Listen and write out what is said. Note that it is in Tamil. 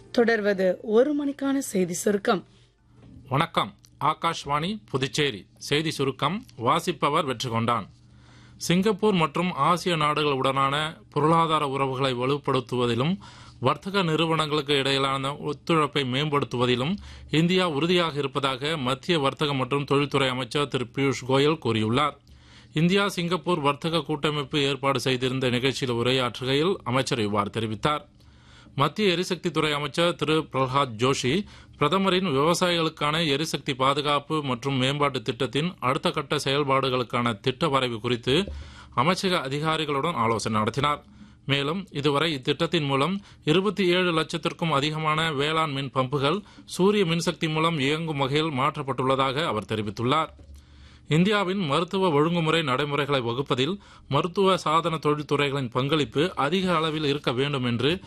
தொடர்வது ஒரு மணிக்கான செய்தி சுருக்கம் வணக்கம் ஆகாஷ்வாணி புதுச்சேரி செய்தி சுருக்கம் வாசிப்பவர் வெற்றி கொண்டான் சிங்கப்பூர் மற்றும் ஆசிய நாடுகளுடனான பொருளாதார உறவுகளை வலுப்படுத்துவதிலும் வர்த்தக நிறுவனங்களுக்கு இடையிலான ஒத்துழைப்பை மேம்படுத்துவதிலும் இந்தியா உறுதியாக இருப்பதாக மத்திய வர்த்தக மற்றும் தொழில்துறை அமைச்சர் திரு பியூஷ் கோயல் கூறியுள்ளார் இந்தியா சிங்கப்பூர் வர்த்தக கூட்டமைப்பு ஏற்பாடு செய்திருந்த நிகழ்ச்சியில் உரையாற்றுகையில் அமைச்சர் இவ்வாறு தெரிவித்தார் மத்திய எரிசக்தித்துறை அமைச்சர் திரு பிரகலாத் ஜோஷி பிரதமரின் விவசாயிகளுக்கான எரிசக்தி பாதுகாப்பு மற்றும் மேம்பாட்டு திட்டத்தின் அடுத்த கட்ட செயல்பாடுகளுக்கான திட்ட வரைவு குறித்து அமைச்சக அதிகாரிகளுடன் ஆலோசனை நடத்தினார் மேலும் இதுவரை இத்திட்டத்தின் மூலம் இருபத்தி ஏழு லட்சத்திற்கும் அதிகமான வேளாண் மின் பம்புகள் சூரிய மின்சக்தி மூலம் இயங்கும் வகையில் மாற்றப்பட்டுள்ளதாக அவர் தெரிவித்துள்ளார் இந்தியாவின் மருத்துவ ஒழுங்குமுறை நடைமுறைகளை வகுப்பதில் மருத்துவ சாதன தொழில்துறைகளின் பங்களிப்பு அதிக அளவில் இருக்க வேண்டும் என்று